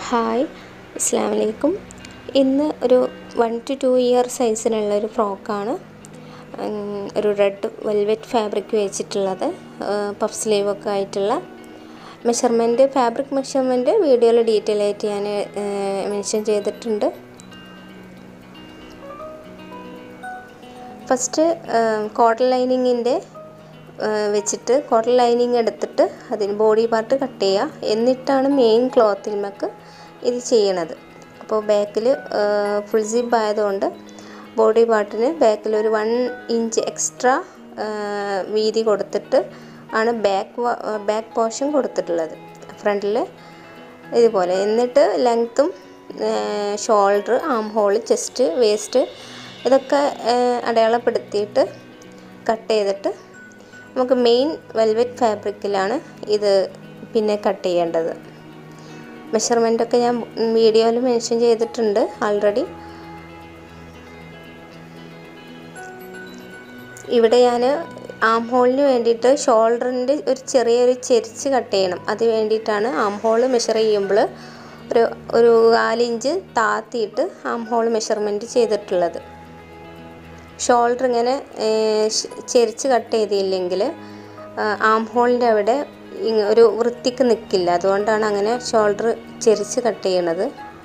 hi അസ്സാം വലൈക്കും ഇന്ന് ഒരു വൺ ടു ടു ഇയർ സൈസിനുള്ള ഒരു ഫ്രോക്കാണ് ഒരു റെഡ് വെൽവെറ്റ് ഫാബ്രിക് വെച്ചിട്ടുള്ളത് പഫ് സ്ലീവ് ഒക്കെ ആയിട്ടുള്ള മെഷർമെൻറ്റ് ഫാബ്രിക് മെഷർമെൻറ്റ് വീഡിയോയിൽ ഡീറ്റെയിൽ ആയിട്ട് ഞാൻ മെൻഷൻ ചെയ്തിട്ടുണ്ട് ഫസ്റ്റ് കോട്ടൺ ലൈനിങ്ങിൻ്റെ വെച്ചിട്ട് കോട്ടൺ ലൈനിങ് എടുത്തിട്ട് അതിന് ബോഡി പാർട്ട് കട്ട് ചെയ്യുക എന്നിട്ടാണ് മെയിൻ ക്ലോത്തിന്മക്ക് ഇത് ചെയ്യണത് അപ്പോൾ ബാക്കിൽ ഫുൾ സിപ്പ് ആയതുകൊണ്ട് ബോഡി പാർട്ടിന് ബാക്കിൽ ഒരു വൺ ഇഞ്ച് എക്സ്ട്രാ വീതി കൊടുത്തിട്ട് ആണ് ബാക്ക് ബാക്ക് പോർഷൻ കൊടുത്തിട്ടുള്ളത് ഫ്രണ്ടിൽ ഇതുപോലെ എന്നിട്ട് ലെങ്ത്തും shoulder arm hole chest waist ഇതൊക്കെ അടയാളപ്പെടുത്തിയിട്ട് കട്ട് ചെയ്തിട്ട് നമുക്ക് മെയിൻ വെൽവെറ്റ് ഫാബ്രിക്കിലാണ് ഇത് പിന്നെ കട്ട് ചെയ്യേണ്ടത് മെഷർമെൻറ്റൊക്കെ ഞാൻ വീഡിയോയിൽ മെൻഷൻ ചെയ്തിട്ടുണ്ട് ആൾറെഡി ഇവിടെ ഞാൻ ആം ഹോളിന് വേണ്ടിയിട്ട് ഷോൾഡറിൻ്റെ ഒരു ചെറിയൊരു ചെരിച്ച് കട്ട് ചെയ്യണം അത് വേണ്ടിയിട്ടാണ് ആം ഹോൾ മെഷർ ചെയ്യുമ്പോൾ ഒരു ഒരു കാലിഞ്ച് താത്തിയിട്ട് ആം ഹോൾ മെഷർമെൻറ്റ് ചെയ്തിട്ടുള്ളത് ഷോൾഡർ ഇങ്ങനെ ചെരിച്ച് കട്ട് ചെയ്തില്ലെങ്കിൽ ആം ഹോളിൻ്റെ അവിടെ ഒരു വൃത്തിക്ക് നിൽക്കില്ല അതുകൊണ്ടാണ് അങ്ങനെ ഷോൾഡർ ചെരിച്ച് കട്ട് ചെയ്യണത്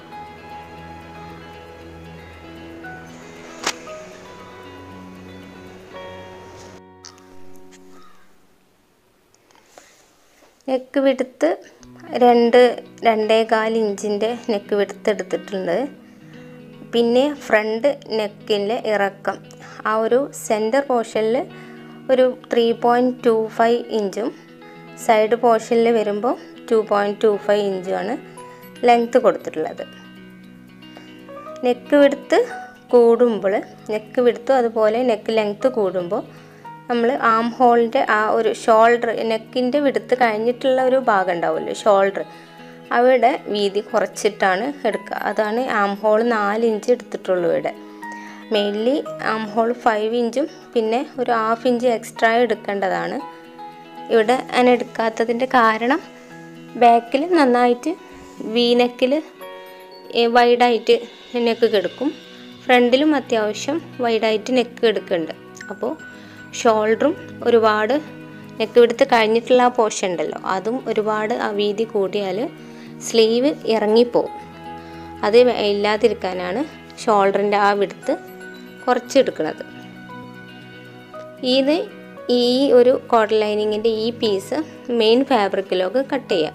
നെക്ക് വിടുത്ത് രണ്ട് രണ്ടേകാൽ ഇഞ്ചിൻ്റെ നെക്ക് വിടുത്ത് എടുത്തിട്ടുണ്ട് പിന്നെ ഫ്രണ്ട് നെക്കിൻ്റെ ഇറക്കം ആ ഒരു സെൻറ്റർ പോർഷനിൽ ഒരു ത്രീ പോയിൻറ്റ് ടു ഫൈവ് ഇഞ്ചും സൈഡ് പോർഷനിൽ വരുമ്പോൾ ടു പോയിൻറ്റ് ടു ഫൈവ് ഇഞ്ചുമാണ് ലെങ്ത്ത് കൊടുത്തിട്ടുള്ളത് നെക്ക് വിടുത്ത് കൂടുമ്പോൾ നെക്ക് വിടുത്തും അതുപോലെ നെക്ക് ലെങ്ത്ത് കൂടുമ്പോൾ നമ്മൾ ആം ഹോളിൻ്റെ ആ ഒരു ഷോൾഡർ നെക്കിൻ്റെ വിടുത്ത് കഴിഞ്ഞിട്ടുള്ള ഒരു ഭാഗം ഉണ്ടാവുമല്ലോ ഷോൾഡർ അവിടെ വീതി കുറച്ചിട്ടാണ് എടുക്കുക അതാണ് ആം ഹോൾ നാല് ഇഞ്ച് എടുത്തിട്ടുള്ളൂ ഇവിടെ മെയിൻലി ആം ഹോൾ ഫൈവ് ഇഞ്ചും പിന്നെ ഒരു ഹാഫ് ഇഞ്ച് എക്സ്ട്രാ എടുക്കേണ്ടതാണ് ഇവിടെ ഞാൻ എടുക്കാത്തതിൻ്റെ കാരണം ബാക്കിൽ നന്നായിട്ട് വീനെക്കിൽ വൈഡായിട്ട് നെക്ക് കെടുക്കും ഫ്രണ്ടിലും അത്യാവശ്യം വൈഡായിട്ട് നെക്ക് എടുക്കുന്നുണ്ട് അപ്പോൾ ഷോൾഡറും ഒരുപാട് നെക്ക് എടുത്ത് കഴിഞ്ഞിട്ടുള്ള ആ പോർഷൻ ഉണ്ടല്ലോ അതും ഒരുപാട് ആ വീതി കൂടിയാൽ സ്ലീവ് ഇറങ്ങിപ്പോവും അത് ഇല്ലാതിരിക്കാനാണ് ഷോൾഡറിൻ്റെ ആ വിടുത്ത് കുറച്ചെടുക്കുന്നത് ഇത് ഈ ഒരു കോട്ടൺ ലൈനിങ്ങിൻ്റെ ഈ പീസ് മെയിൻ ഫാബ്രിക്കിലൊക്കെ കട്ട് ചെയ്യാം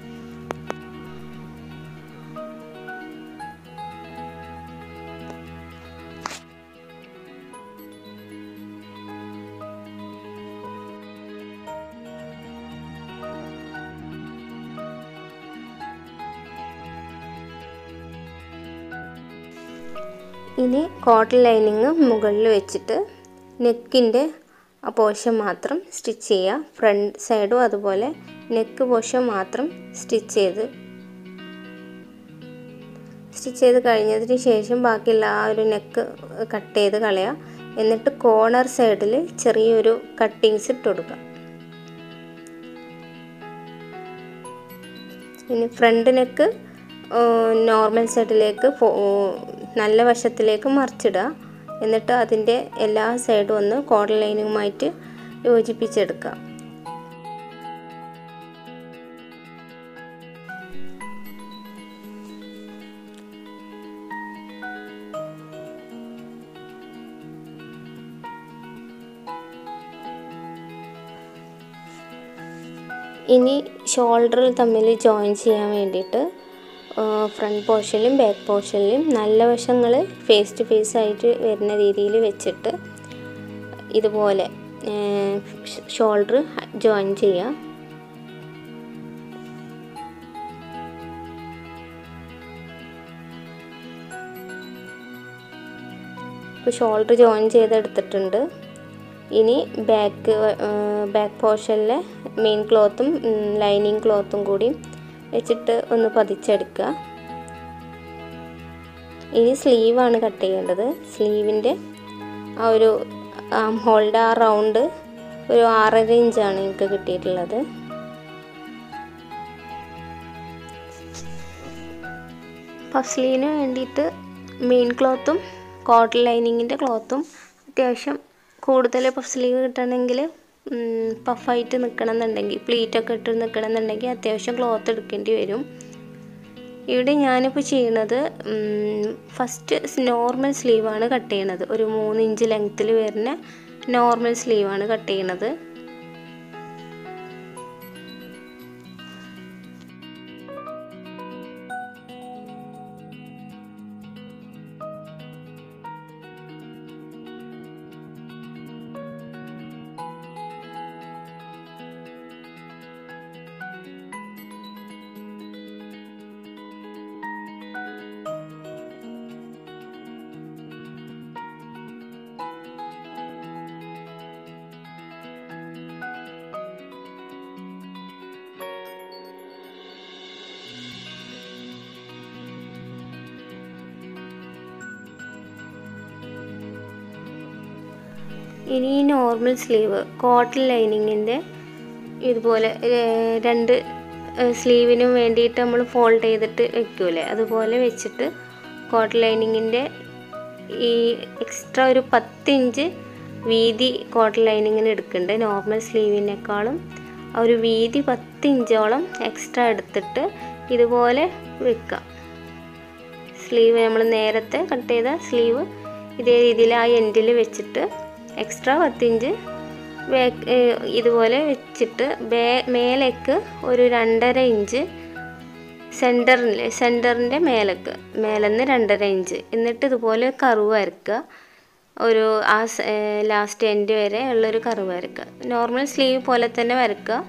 ഇനി കോട്ടൺ ലൈനിങ് മുകളിൽ വെച്ചിട്ട് നെക്കിൻ്റെ ആ പോർഷൻ മാത്രം സ്റ്റിച്ച് ചെയ്യുക ഫ്രണ്ട് സൈഡും അതുപോലെ നെക്ക് പോർഷൻ മാത്രം സ്റ്റിച്ച് ചെയ്ത് സ്റ്റിച്ച് ചെയ്ത് കഴിഞ്ഞതിന് ശേഷം ബാക്കിയുള്ള ആ ഒരു നെക്ക് കട്ട് ചെയ്ത് കളയുക എന്നിട്ട് കോർണർ സൈഡിൽ ചെറിയൊരു കട്ടിങ്സ് ഇട്ട് കൊടുക്കുക ഇനി ഫ്രണ്ട് നെക്ക് നോർമൽ സൈഡിലേക്ക് നല്ല വശത്തിലേക്ക് മറിച്ചിടുക എന്നിട്ട് അതിൻ്റെ എല്ലാ സൈഡും ഒന്ന് കോട്ടൺ ലൈനുമായിട്ട് യോജിപ്പിച്ചെടുക്കുക ഇനി ഷോൾഡർ തമ്മിൽ ജോയിൻ ചെയ്യാൻ വേണ്ടിയിട്ട് ഫ്രണ്ട് പോർഷനിലും ബാക്ക് പോർഷനിലും നല്ല വശങ്ങൾ ഫേസ് ടു ഫേസ് ആയിട്ട് വരുന്ന രീതിയിൽ വെച്ചിട്ട് ഇതുപോലെ ഷോൾഡർ ജോയിൻ ചെയ്യുക ഇപ്പോൾ ഷോൾഡർ ജോയിൻ ചെയ്തെടുത്തിട്ടുണ്ട് ഇനി ബാക്ക് ബാക്ക് പോർഷനിലെ മെയിൻ ക്ലോത്തും ലൈനിങ് ക്ലോത്തും കൂടി വെച്ചിട്ട് ഒന്ന് പതിച്ചെടുക്കുക ഇനി സ്ലീവാണ് കട്ട് ചെയ്യേണ്ടത് സ്ലീവിൻ്റെ ആ ഒരു ഹോളിൻ്റെ ആ റൗണ്ട് ഒരു ആറര ഇഞ്ചാണ് എനിക്ക് കിട്ടിയിട്ടുള്ളത് പഫ് സ്ലീവിന് വേണ്ടിയിട്ട് മെയിൻ ക്ലോത്തും കോട്ടൺ ലൈനിങ്ങിൻ്റെ ക്ലോത്തും അത്യാവശ്യം കൂടുതൽ പഫ് സ്ലീവ് കിട്ടണമെങ്കിൽ പഫായിട്ട് നിൽക്കണം എന്നുണ്ടെങ്കിൽ പ്ലീറ്റൊക്കെ ഇട്ട് നിൽക്കണം എന്നുണ്ടെങ്കിൽ അത്യാവശ്യം ക്ലോത്ത് എടുക്കേണ്ടി വരും ഇവിടെ ഞാനിപ്പോൾ ചെയ്യണത് ഫസ്റ്റ് നോർമൽ സ്ലീവാണ് കട്ട് ചെയ്യണത് ഒരു മൂന്ന് ഇഞ്ച് ലെങ്ത്തിൽ വരുന്ന നോർമൽ സ്ലീവാണ് കട്ട് ചെയ്യണത് ഇനി ഈ നോർമൽ സ്ലീവ് കോട്ടൺ ലൈനിങ്ങിൻ്റെ ഇതുപോലെ ഏർ, രണ്ട് സ്ലീവിനും വേണ്ടിയിട്ട് നമ്മൾ ഫോൾഡ് ചെയ്തിട്ട് വെക്കൂലേ അതുപോലെ വെച്ചിട്ട് കോട്ടൺ ലൈനിങ്ങിൻ്റെ ഈ എക്സ്ട്രാ ഒരു പത്ത് ഇഞ്ച് വീതി കോട്ടൺ ലൈനിങ്ങിന് എടുക്കുന്നുണ്ട് നോർമൽ സ്ലീവിനേക്കാളും ആ ഒരു വീതി പത്ത് ഇഞ്ചോളം എക്സ്ട്രാ എടുത്തിട്ട് ഇതുപോലെ വെക്കുക സ്ലീവ് നമ്മൾ നേരത്തെ കട്ട് ചെയ്ത സ്ലീവ് ഇതേ രീതിയിൽ ആ എൻഡിൽ വെച്ചിട്ട് എക്സ്ട്രാ പത്തിഞ്ച് ബാക്ക് ഇതുപോലെ വെച്ചിട്ട് ബേ മേലേക്ക് ഒരു രണ്ടര ഇഞ്ച് സെൻറ്ററിൽ സെൻറ്ററിൻ്റെ മേലേക്ക് മേലെന്ന് രണ്ടര ഇഞ്ച് എന്നിട്ട് ഇതുപോലെ കറുവ് വരക്കുക ഒരു ആ ലാസ്റ്റ് എൻഡ് വരെ ഉള്ളൊരു കറുവ് വരക്കുക നോർമൽ സ്ലീവ് പോലെ തന്നെ വരക്കുക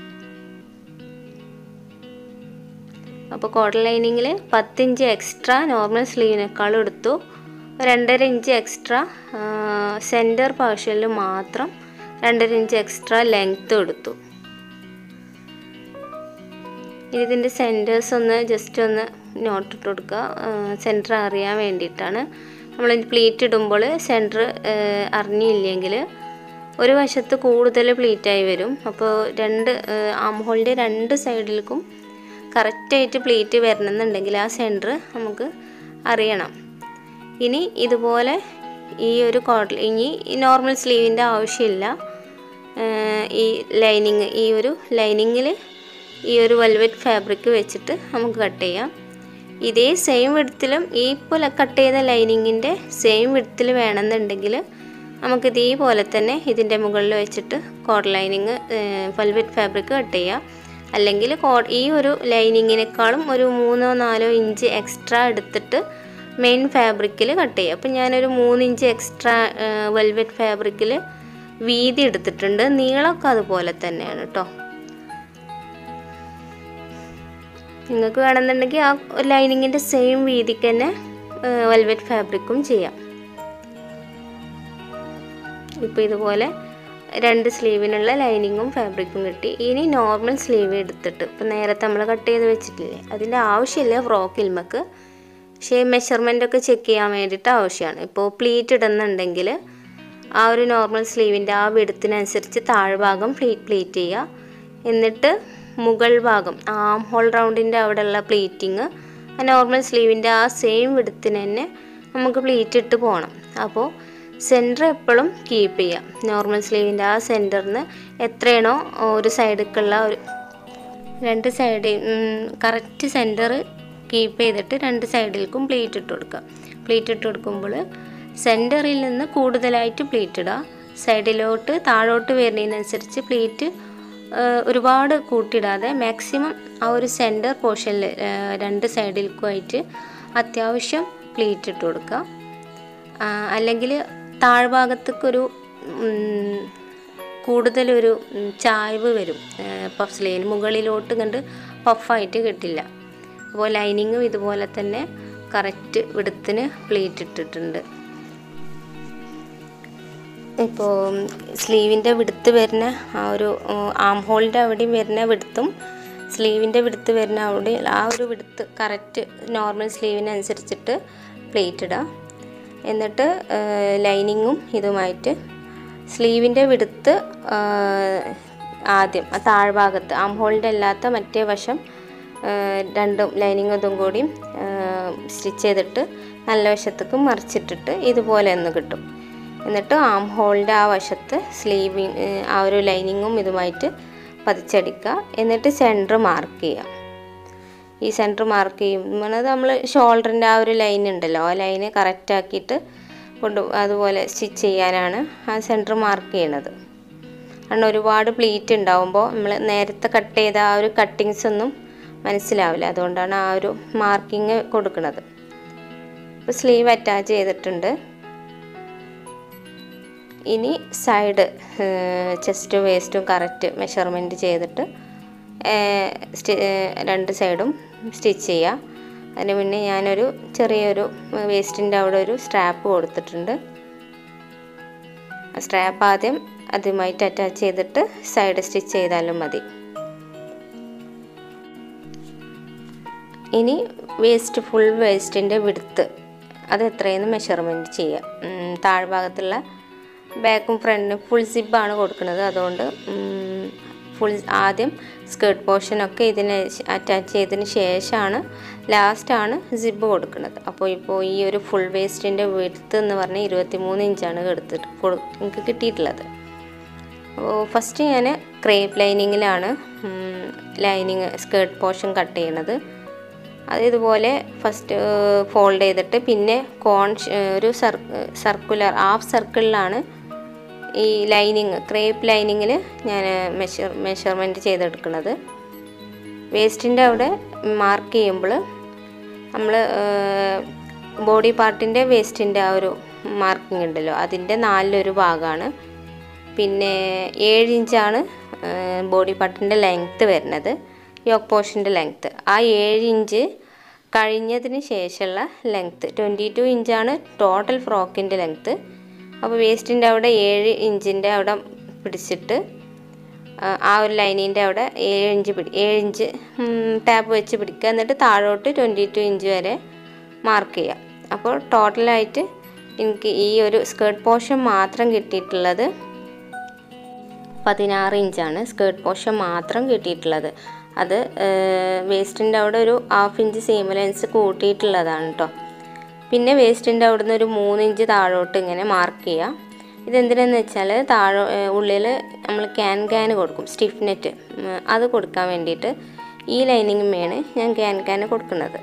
അപ്പോൾ കോട്ടൺ ലൈനിങ്ങിൽ പത്തിഞ്ച് എക്സ്ട്രാ നോർമൽ സ്ലീവിനേക്കാളും എടുത്തു രണ്ടര ഇഞ്ച് എക്സ്ട്രാ സെൻറ്റർ പാർഷ്യലിൽ മാത്രം രണ്ടര ഇഞ്ച് എക്സ്ട്രാ ലെങ്ത്തും എടുത്തു ഇനി ഇതിൻ്റെ സെൻറ്റേഴ്സ് ഒന്ന് ജസ്റ്റ് ഒന്ന് നോട്ട് ഇട്ട് കൊടുക്കുക സെൻറ്റർ അറിയാൻ വേണ്ടിയിട്ടാണ് നമ്മൾ പ്ലീറ്റ് ഇടുമ്പോൾ സെൻറ്റർ അറിഞ്ഞില്ലെങ്കിൽ ഒരു വശത്ത് കൂടുതൽ പ്ലീറ്റായി വരും അപ്പോൾ രണ്ട് ആംഹോളിൻ്റെ രണ്ട് സൈഡിലേക്കും കറക്റ്റായിട്ട് പ്ലീറ്റ് വരണമെന്നുണ്ടെങ്കിൽ ആ സെൻറ്റർ നമുക്ക് അറിയണം ഇനി ഇതുപോലെ ഈ ഒരു കോട്ടൽ ഇനി ഈ നോർമൽ സ്ലീവിൻ്റെ ആവശ്യമില്ല ഏർ ഈ ലൈനിങ് ഈ ഒരു ലൈനിങ്ങിൽ ഈ ഒരു വെൽവെറ്റ് ഫാബ്രിക് വെച്ചിട്ട് നമുക്ക് കട്ട് ചെയ്യാം ഇതേ സെയിം വിടത്തിലും ഈ പോലെ കട്ട് ചെയ്ത ലൈനിങ്ങിൻ്റെ സെയിം വിടത്തിൽ വേണമെന്നുണ്ടെങ്കിൽ നമുക്ക് ഇതേപോലെ തന്നെ ഇതിൻ്റെ മുകളിൽ വെച്ചിട്ട് കോഡ് ലൈനിങ് വെൽവെറ്റ് ഫാബ്രിക് കട്ട് ചെയ്യാം അല്ലെങ്കിൽ കോ ഈ ഒരു ലൈനിങ്ങിനേക്കാളും ഒരു മൂന്നോ നാലോ ഇഞ്ച് എക്സ്ട്രാ എടുത്തിട്ട് മെയിൻ ഫാബ്രിക്കിൽ കട്ട് ചെയ്യുക അപ്പം ഞാനൊരു മൂന്ന് ഇഞ്ച് എക്സ്ട്രാ വെൽവെറ്റ് ഫാബ്രിക്കിൽ വീതി എടുത്തിട്ടുണ്ട് നീളമൊക്കെ അതുപോലെ തന്നെയാണ് കേട്ടോ നിങ്ങൾക്ക് വേണമെന്നുണ്ടെങ്കിൽ ആ ലൈനിങ്ങിൻ്റെ സെയിം വീതിക്ക് തന്നെ വെൽവെറ്റ് ഫാബ്രിക്കും ചെയ്യാം ഇപ്പോൾ ഇതുപോലെ രണ്ട് സ്ലീവിനുള്ള ലൈനിങ്ങും ഫാബ്രിക്കും കിട്ടി ഇനി നോർമൽ സ്ലീവ് എടുത്തിട്ട് ഇപ്പം നേരത്തെ നമ്മൾ കട്ട് ചെയ്ത് വെച്ചിട്ടില്ലേ അതിൻ്റെ ആവശ്യമില്ല ഫ്രോക്കിൽമക്ക് പക്ഷേ മെഷർമെൻ്റ് ഒക്കെ ചെക്ക് ചെയ്യാൻ വേണ്ടിയിട്ട് ആവശ്യമാണ് ഇപ്പോൾ പ്ലീറ്റ് ഇടുന്നുണ്ടെങ്കിൽ ആ ഒരു നോർമൽ സ്ലീവിൻ്റെ ആ വിടത്തിനനുസരിച്ച് താഴ്ഭാഗം പ്ലീറ്റ് പ്ലീറ്റ് ചെയ്യുക എന്നിട്ട് മുകൾ ഭാഗം ആം ഹോൾ റൗണ്ടിൻ്റെ അവിടെയുള്ള പ്ലീറ്റിങ് ആ നോർമൽ സ്ലീവിൻ്റെ ആ സെയിം വിടത്തിന് തന്നെ നമുക്ക് പ്ലീറ്റ് ഇട്ട് പോകണം അപ്പോൾ സെൻറ്റർ എപ്പോഴും കീപ്പ് ചെയ്യാം നോർമൽ സ്ലീവിൻ്റെ ആ സെൻറ്ററിന് എത്രയാണോ ഒരു സൈഡിലേക്കുള്ള ഒരു രണ്ട് സൈഡിൽ കറക്റ്റ് സെൻറ്റർ കീപ്പ് ചെയ്തിട്ട് രണ്ട് സൈഡിലേക്കും പ്ലീറ്റ് ഇട്ട് കൊടുക്കുക പ്ലീറ്റ് ഇട്ട് കൊടുക്കുമ്പോൾ സെൻറ്ററിൽ നിന്ന് കൂടുതലായിട്ട് പ്ലീറ്റ് ഇടുക സൈഡിലോട്ട് താഴോട്ട് വരുന്നതിനനുസരിച്ച് പ്ലീറ്റ് ഒരുപാട് കൂട്ടിയിടാതെ മാക്സിമം ആ ഒരു സെൻറ്റർ പോർഷനിൽ രണ്ട് സൈഡിലേക്കുമായിട്ട് അത്യാവശ്യം പ്ലീറ്റ് ഇട്ട് കൊടുക്കുക അല്ലെങ്കിൽ താഴ്ഭാഗത്തേക്കൊരു കൂടുതലൊരു ചായ്വ് വരും പഫ് സ്ലീവിന് മുകളിലോട്ട് കണ്ട് പഫായിട്ട് കിട്ടില്ല അപ്പോൾ ലൈനിങ്ങും ഇതുപോലെ തന്നെ കറക്റ്റ് വിടത്തിന് പ്ലീറ്റ് ഇട്ടിട്ടുണ്ട് ഇപ്പോൾ സ്ലീവിൻ്റെ വിടുത്ത് വരുന്ന ആ ഒരു ആം ഹോളിൻ്റെ അവിടെയും വരുന്ന വിടുത്തും സ്ലീവിൻ്റെ വിടുത്ത് വരുന്ന അവിടെ ആ ഒരു വിടുത്ത് കറക്റ്റ് നോർമൽ സ്ലീവിനനുസരിച്ചിട്ട് പ്ലേറ്റ് ഇടാം എന്നിട്ട് ലൈനിങ്ങും ഇതുമായിട്ട് സ്ലീവിൻ്റെ വിടുത്ത് ആദ്യം ആ താഴ്ഭാഗത്ത് ആം ഹോളിൻ്റെ അല്ലാത്ത മറ്റേ വശം രണ്ടും ലൈനിങ് ഇതും കൂടിയും സ്റ്റിച്ച് ചെയ്തിട്ട് നല്ല വശത്തേക്ക് മറിച്ചിട്ടിട്ട് ഇതുപോലെ ഒന്ന് കിട്ടും എന്നിട്ട് ആം ഹോളിൻ്റെ ആ വശത്ത് സ്ലീവിങ് ആ ഒരു ലൈനിങ്ങും ഇതുമായിട്ട് പതിച്ചടിക്കുക എന്നിട്ട് സെൻറ്റർ മാർക്ക് ചെയ്യുക ഈ സെൻറ്റർ മാർക്ക് ചെയ്യുന്നത് നമ്മൾ ഷോൾഡറിൻ്റെ ആ ഒരു ലൈൻ ഉണ്ടല്ലോ ആ ലൈന് കറക്റ്റ് ആക്കിയിട്ട് കൊണ്ട് അതുപോലെ സ്റ്റിച്ച് ചെയ്യാനാണ് ആ സെൻറ്റർ മാർക്ക് ചെയ്യണത് കാരണം ഒരുപാട് പ്ലീറ്റ് ഉണ്ടാവുമ്പോൾ നമ്മൾ നേരത്തെ കട്ട് ചെയ്ത ആ ഒരു കട്ടിങ്സ് ഒന്നും മനസ്സിലാവില്ല അതുകൊണ്ടാണ് ആ ഒരു മാർക്കിങ് കൊടുക്കുന്നത് ഇപ്പോൾ സ്ലീവ് അറ്റാച്ച് ചെയ്തിട്ടുണ്ട് ഇനി സൈഡ് ചെസ്റ്റ് വേസ്റ്റും കറക്റ്റ് മെഷർമെൻറ്റ് ചെയ്തിട്ട് സ്റ്റി രണ്ട് സൈഡും സ്റ്റിച്ച് ചെയ്യുക അതിന് മുന്നേ ഞാനൊരു ചെറിയൊരു വേസ്റ്റിൻ്റെ അവിടെ ഒരു സ്ട്രാപ്പ് കൊടുത്തിട്ടുണ്ട് സ്ട്രാപ്പ് ആദ്യം അതുമായിട്ട് അറ്റാച്ച് ചെയ്തിട്ട് സൈഡ് സ്റ്റിച്ച് ചെയ്താലും മതി ഇനി വേസ്റ്റ് ഫുൾ വേസ്റ്റിൻ്റെ വിടുത്ത് അത് എത്രയെന്ന് മെഷർമെൻറ്റ് ചെയ്യുക താഴ്ഭാഗത്തുള്ള ബാക്കും ഫ്രണ്ടിനും ഫുൾ സിബാണ് കൊടുക്കുന്നത് അതുകൊണ്ട് ഫുൾ ആദ്യം സ്കേർട്ട് പോർഷനൊക്കെ ഇതിന് അറ്റാച്ച് ചെയ്തതിന് ശേഷമാണ് ലാസ്റ്റാണ് സിബ് കൊടുക്കുന്നത് അപ്പോൾ ഇപ്പോൾ ഈ ഒരു ഫുൾ വേസ്റ്റിൻ്റെ വിടുത്ത് എന്ന് പറഞ്ഞാൽ ഇരുപത്തി മൂന്ന് ഇഞ്ചാണ് എടുത്തിട്ട് എനിക്ക് കിട്ടിയിട്ടുള്ളത് അപ്പോൾ ഫസ്റ്റ് ഞാൻ ക്രേപ്പ് ലൈനിങ്ങിലാണ് ലൈനിങ് സ്കേർട്ട് പോർഷൻ കട്ട് ചെയ്യണത് അത് ഇതുപോലെ ഫസ്റ്റ് ഫോൾഡ് ചെയ്തിട്ട് പിന്നെ കോൺ ഒരു സർ സർക്കുലർ ഹാഫ് സർക്കിളിലാണ് ഈ ലൈനിങ് ക്രേപ്പ് ലൈനിങ്ങിൽ ഞാൻ മെഷർ മെഷർമെൻറ്റ് ചെയ്തെടുക്കുന്നത് വേസ്റ്റിൻ്റെ അവിടെ മാർക്ക് ചെയ്യുമ്പോൾ നമ്മൾ ബോഡി പാർട്ടിൻ്റെ വേസ്റ്റിൻ്റെ ആ ഒരു മാർക്കിംഗ് ഉണ്ടല്ലോ അതിൻ്റെ നാലിലൊരു ഭാഗമാണ് പിന്നെ ഏഴ് ഇഞ്ചാണ് ബോഡി പാർട്ടിൻ്റെ ലെങ്ത്ത് വരുന്നത് യോക്ക് പോർഷൻ്റെ ലെങ്ത്ത് ആ ഏഴ് ഇഞ്ച് കഴിഞ്ഞതിന് ശേഷമുള്ള ലെങ്ത്ത് ട്വൻറ്റി ടു ഇഞ്ചാണ് ടോട്ടൽ ഫ്രോക്കിൻ്റെ ലെങ്ത്ത് അപ്പോൾ വേസ്റ്റിൻ്റെ അവിടെ ഏഴ് ഇഞ്ചിൻ്റെ അവിടെ പിടിച്ചിട്ട് ആ ഒരു ലൈനിൻ്റെ അവിടെ ഏഴ് ഇഞ്ച് പിടി ഏഴ് ഇഞ്ച് ടാപ്പ് വെച്ച് പിടിക്കുക എന്നിട്ട് താഴോട്ട് ട്വൻറ്റി ടു ഇഞ്ച് വരെ മാർക്ക് ചെയ്യുക അപ്പോൾ ടോട്ടലായിട്ട് എനിക്ക് ഈ ഒരു സ്കേർട്ട് പോർഷൻ മാത്രം കിട്ടിയിട്ടുള്ളത് പതിനാറ് ഇഞ്ചാണ് സ്കേർട്ട് പോർഷൻ മാത്രം കിട്ടിയിട്ടുള്ളത് അത് വേസ്റ്റിൻ്റെ അവിടെ ഒരു ഹാഫ് ഇഞ്ച് സീം ലെൻസ് കൂട്ടിയിട്ടുള്ളതാണ് കേട്ടോ പിന്നെ വേസ്റ്റിൻ്റെ അവിടെ നിന്ന് ഒരു മൂന്ന് ഇഞ്ച് താഴോട്ട് ഇങ്ങനെ മാർക്ക് ചെയ്യുക ഇതെന്തിനാന്ന് വെച്ചാൽ താഴെ ഉള്ളിൽ നമ്മൾ ക്യാൻ ക്യാൻ കൊടുക്കും സ്റ്റിഫ് നെറ്റ് അത് കൊടുക്കാൻ വേണ്ടിയിട്ട് ഈ ലൈനിങ്ങുമേണ് ഞാൻ ക്യാൻ ക്യാൻ കൊടുക്കുന്നത്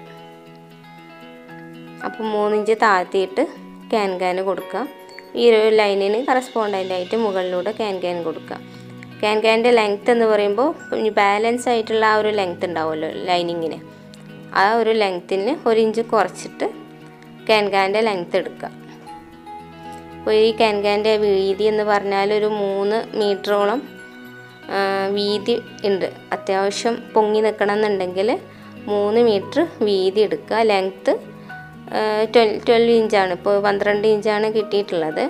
അപ്പോൾ മൂന്നിഞ്ച് താഴ്ത്തിയിട്ട് ക്യാൻ ക്യാൻ കൊടുക്കുക ഈ ഒരു ലൈനിന് കറസ്പോണ്ടൻ്റ് ആയിട്ട് മുകളിലൂടെ ക്യാൻ ക്യാൻ കൊടുക്കുക ക്യാൻ ക്യാൻ്റെ ലെങ്ത്ത് എന്ന് പറയുമ്പോൾ ബാലൻസ് ആയിട്ടുള്ള ആ ഒരു ലെങ്ത്ത് ഉണ്ടാവുമല്ലോ ലൈനിങ്ങിന് ആ ഒരു ലെങ്ത്തിന് ഒരു ഇഞ്ച് കുറച്ചിട്ട് ക്യാൻ ക്യാൻ്റെ ലെങ്ത്ത് എടുക്കുക അപ്പോൾ ഈ ക്യാൻ ക്യാൻ്റെ വീതി എന്ന് പറഞ്ഞാൽ ഒരു മൂന്ന് മീറ്ററോളം വീതി ഉണ്ട് അത്യാവശ്യം പൊങ്ങി നിൽക്കണം എന്നുണ്ടെങ്കിൽ മൂന്ന് മീറ്റർ വീതി എടുക്കുക ലെങ്ത്ത് ട്വൽ ട്വൽവ് ഇഞ്ചാണ് ഇപ്പോൾ പന്ത്രണ്ട് ഇഞ്ചാണ് കിട്ടിയിട്ടുള്ളത്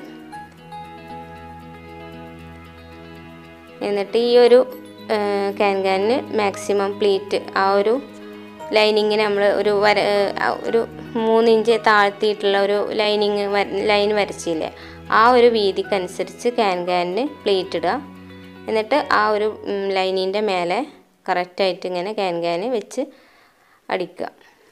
എന്നിട്ട് ഈ ഒരു ക്യാൻ ക്യാനിന് മാക്സിമം പ്ലീറ്റ് ആ ഒരു ലൈനിങ്ങിന് നമ്മൾ ഒരു വര ഒരു മൂന്ന് ഇഞ്ച് താഴ്ത്തിയിട്ടുള്ള ഒരു ലൈനിങ് ലൈൻ വരച്ചില്ലേ ആ ഒരു വീതിക്കനുസരിച്ച് ക്യാൻ ക്യാനിന് പ്ലീറ്റ് ഇടുക എന്നിട്ട് ആ ഒരു ലൈനിൻ്റെ മേലെ കറക്റ്റായിട്ട് ഇങ്ങനെ ക്യാൻ ക്യാന് വെച്ച് അടിക്കുക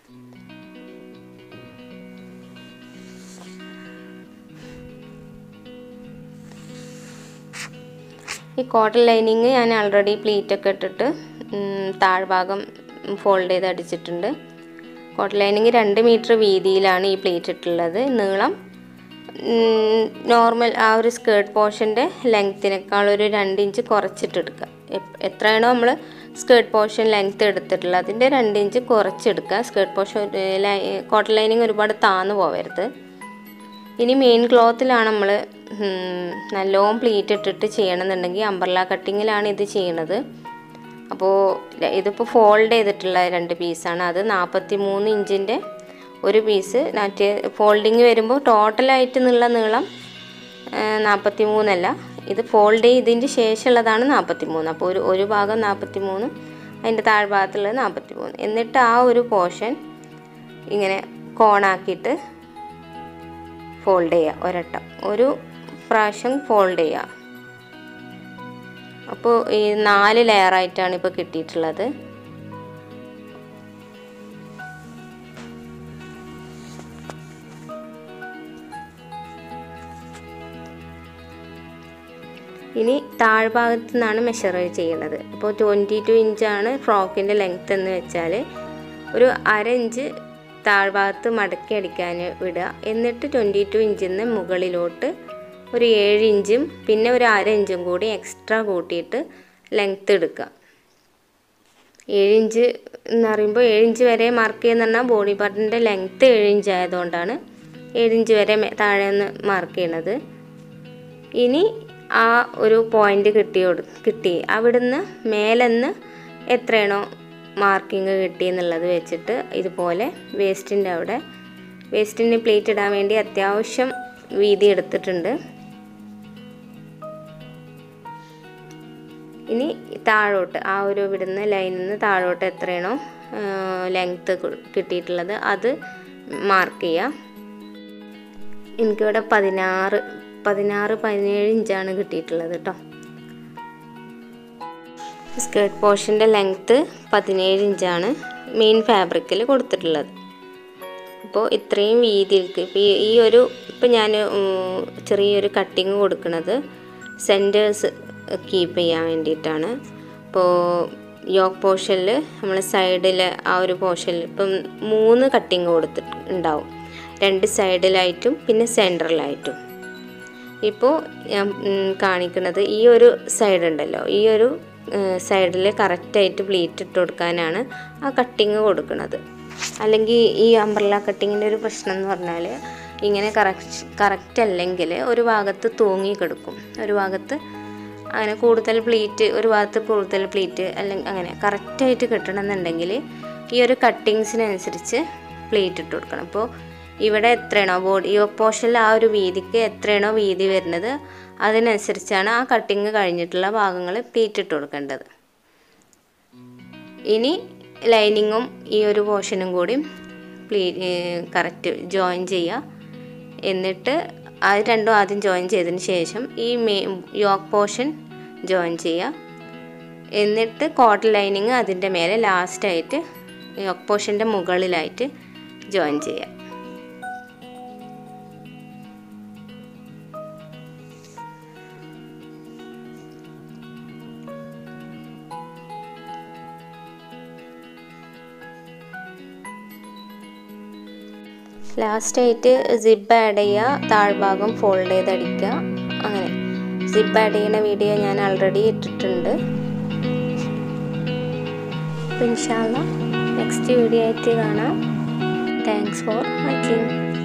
ഈ കോട്ടൺ ലൈനിങ് ഞാൻ ആൾറെഡി പ്ലീറ്റൊക്കെ ഇട്ടിട്ട് താഴ്ഭാഗം ഫോൾഡ് ചെയ്ത് അടിച്ചിട്ടുണ്ട് കോട്ടൺ ലൈനിങ് രണ്ട് മീറ്റർ വീതിയിലാണ് ഈ പ്ലീറ്റ് ഇട്ടുള്ളത് നീളം നോർമൽ ആ ഒരു സ്കേർട്ട് പോർഷൻ്റെ ലെങ്ത്തിനേക്കാൾ ഒരു രണ്ട് ഇഞ്ച് കുറച്ചിട്ടെടുക്കുക എത്രയാണോ നമ്മൾ സ്കേർട്ട് പോർഷൻ ലെങ്ത്ത് എടുത്തിട്ടുള്ളത് അതിൻ്റെ രണ്ട് ഇഞ്ച് കുറച്ചെടുക്കുക സ്കേർട്ട് പോർഷൻ കോട്ടൺ ലൈനിങ് ഒരുപാട് താന്നു പോകരുത് ഇനി മെയിൻ ക്ലോത്തിലാണ് നമ്മൾ നല്ലോണം പ്ലീറ്റ് ഇട്ടിട്ട് ചെയ്യണമെന്നുണ്ടെങ്കിൽ അമ്പർല കട്ടിങ്ങിലാണ് ഇത് ചെയ്യണത് അപ്പോൾ ഇതിപ്പോൾ ഫോൾഡ് ചെയ്തിട്ടുള്ള രണ്ട് പീസാണ് അത് നാൽപ്പത്തി മൂന്ന് ഇഞ്ചിൻ്റെ ഒരു പീസ് മറ്റേ ഫോൾഡിങ് വരുമ്പോൾ ടോട്ടലായിട്ട് എന്നുള്ള നീളം നാൽപ്പത്തി മൂന്നല്ല ഇത് ഫോൾഡ് ചെയ്തതിൻ്റെ ശേഷമുള്ളതാണ് നാൽപ്പത്തി മൂന്ന് അപ്പോൾ ഒരു ഒരു ഭാഗം നാൽപ്പത്തി മൂന്നും അതിൻ്റെ താഴ്ഭാഗത്തുള്ളത് നാൽപ്പത്തി മൂന്ന് എന്നിട്ട് ആ ഒരു പോർഷൻ ഇങ്ങനെ കോണാക്കിയിട്ട് ഫോൾഡ് ചെയ്യുക ഒരട്ടം ഒരു പ്രാവശ്യം ഫോൾഡ് ചെയ്യുക അപ്പോൾ ഈ നാല് ലെയറായിട്ടാണ് ഇപ്പോൾ കിട്ടിയിട്ടുള്ളത് ഇനി താഴ്ഭാഗത്തു നിന്നാണ് മെഷർ ചെയ്യുന്നത് ഇപ്പോൾ ട്വൻറ്റി ടു ഇഞ്ചാണ് ഫ്രോക്കിൻ്റെ ലെങ്ത് എന്ന് വെച്ചാൽ ഒരു അര ഇഞ്ച് താഴ്ഭാഗത്ത് മടക്കി അടിക്കാൻ വിടുക എന്നിട്ട് ട്വൻറ്റി ടു ഇഞ്ചിൽ നിന്ന് മുകളിലോട്ട് ഒരു ഏഴ് ഇഞ്ചും പിന്നെ ഒരു അര ഇഞ്ചും കൂടി എക്സ്ട്രാ കൂട്ടിയിട്ട് ലെങ്ത്ത് എടുക്കുക ഏഴ് ഇഞ്ച് എന്ന് പറയുമ്പോൾ ഏഴ് ഇഞ്ച് വരെ മാർക്ക് ചെയ്യുന്ന പറഞ്ഞാൽ ബോഡി പാർട്ടിൻ്റെ ലെങ്ത്ത് ഏഴ് ഇഞ്ച് ആയതുകൊണ്ടാണ് ഏഴ് ഇഞ്ച് വരെ താഴെ നിന്ന് മാർക്ക് ചെയ്യണത് ഇനി ആ ഒരു പോയിന്റ് കിട്ടിയോട് കിട്ടി അവിടുന്ന് മേലെന്ന് എത്രയാണോ മാർക്കിങ് കിട്ടി എന്നുള്ളത് വെച്ചിട്ട് ഇതുപോലെ വേസ്റ്റിൻ്റെ അവിടെ വേസ്റ്റിന് പ്ലേറ്റ് ഇടാൻ വേണ്ടി അത്യാവശ്യം വീതി എടുത്തിട്ടുണ്ട് ഇനി താഴോട്ട് ആ ഒരു ഇവിടുന്ന് ലൈനിൽ നിന്ന് താഴോട്ട് എത്രയാണോ ലെങ്ത്ത് കിട്ടിയിട്ടുള്ളത് അത് മാർക്ക് ചെയ്യാം എനിക്കിവിടെ പതിനാറ് പതിനാറ് പതിനേഴ് ഇഞ്ചാണ് കിട്ടിയിട്ടുള്ളത് കേട്ടോ സ്കേർട്ട് പോർഷൻ്റെ ലെങ്ത്ത് പതിനേഴ് ഇഞ്ചാണ് മെയിൻ ഫാബ്രിക്കിൽ കൊടുത്തിട്ടുള്ളത് അപ്പോൾ ഇത്രയും വീതിയിലേക്ക് ഇപ്പോൾ ഈ ഒരു ഇപ്പം ഞാൻ ചെറിയൊരു കട്ടിങ് കൊടുക്കുന്നത് സെൻറ്റേഴ്സ് കീപ്പ് ചെയ്യാൻ വേണ്ടിയിട്ടാണ് ഇപ്പോൾ യോക്ക് പോർഷനിൽ നമ്മൾ സൈഡിൽ ആ ഒരു പോർഷനിൽ ഇപ്പം മൂന്ന് കട്ടിങ് കൊടുത്തിട്ട് ഉണ്ടാവും രണ്ട് സൈഡിലായിട്ടും പിന്നെ സെൻറ്ററിലായിട്ടും ഇപ്പോൾ ഞാൻ കാണിക്കുന്നത് ഈ ഒരു സൈഡ് ഉണ്ടല്ലോ ഈ ഒരു സൈഡിൽ കറക്റ്റായിട്ട് പ്ലീറ്റ് ഇട്ട് കൊടുക്കാനാണ് ആ കട്ടിങ് കൊടുക്കുന്നത് അല്ലെങ്കിൽ ഈ അംബ്രല കട്ടിങ്ങിൻ്റെ ഒരു പ്രശ്നം എന്ന് പറഞ്ഞാൽ ഇങ്ങനെ കറക്റ്റ് കറക്റ്റ് അല്ലെങ്കിൽ ഒരു ഭാഗത്ത് തൂങ്ങി കിടക്കും ഒരു ഭാഗത്ത് അങ്ങനെ കൂടുതൽ പ്ലീറ്റ് ഒരു ഭാഗത്ത് കൂടുതൽ പ്ലീറ്റ് അല്ലെങ്കിൽ അങ്ങനെ കറക്റ്റായിട്ട് കിട്ടണമെന്നുണ്ടെങ്കിൽ ഈ ഒരു കട്ടിങ്സിനനുസരിച്ച് പ്ലീറ്റ് ഇട്ട് കൊടുക്കണം അപ്പോൾ ഇവിടെ എത്രയാണോ ബോഡി ഈ പോർഷനിൽ ആ ഒരു വീതിക്ക് എത്രയാണോ വീതി വരുന്നത് അതിനനുസരിച്ചാണ് ആ കട്ടിങ് കഴിഞ്ഞിട്ടുള്ള ഭാഗങ്ങൾ പ്ലീറ്റ് ഇട്ട് കൊടുക്കേണ്ടത് ഇനി ലൈനിങ്ങും ഈ ഒരു പോർഷനും കൂടി പ്ലീ കറക്റ്റ് ജോയിൻ ചെയ്യുക എന്നിട്ട് അത് രണ്ടും ആദ്യം ജോയിൻ ചെയ്തതിന് ശേഷം ഈ മേ യോക്ക് പോർഷൻ ജോയിൻ ചെയ്യുക എന്നിട്ട് കോട്ടൺ ലൈനിങ് അതിൻ്റെ മേലെ ലാസ്റ്റായിട്ട് യോക്ക് പോർഷൻ്റെ മുകളിലായിട്ട് ജോയിൻ ചെയ്യുക ലാസ്റ്റായിട്ട് സിബ് ആഡ് ചെയ്യുക താഴ്ഭാഗം ഫോൾഡ് ചെയ്ത് അടിക്കുക അങ്ങനെ സിബ് ആഡ് ചെയ്യുന്ന വീഡിയോ ഞാൻ ആൾറെഡി ഇട്ടിട്ടുണ്ട് അപ്പോൾ ഇൻഷാല്ല നെക്സ്റ്റ് വീഡിയോ ആയിട്ട് കാണാം താങ്ക്സ് ഫോർ വാച്ചിങ്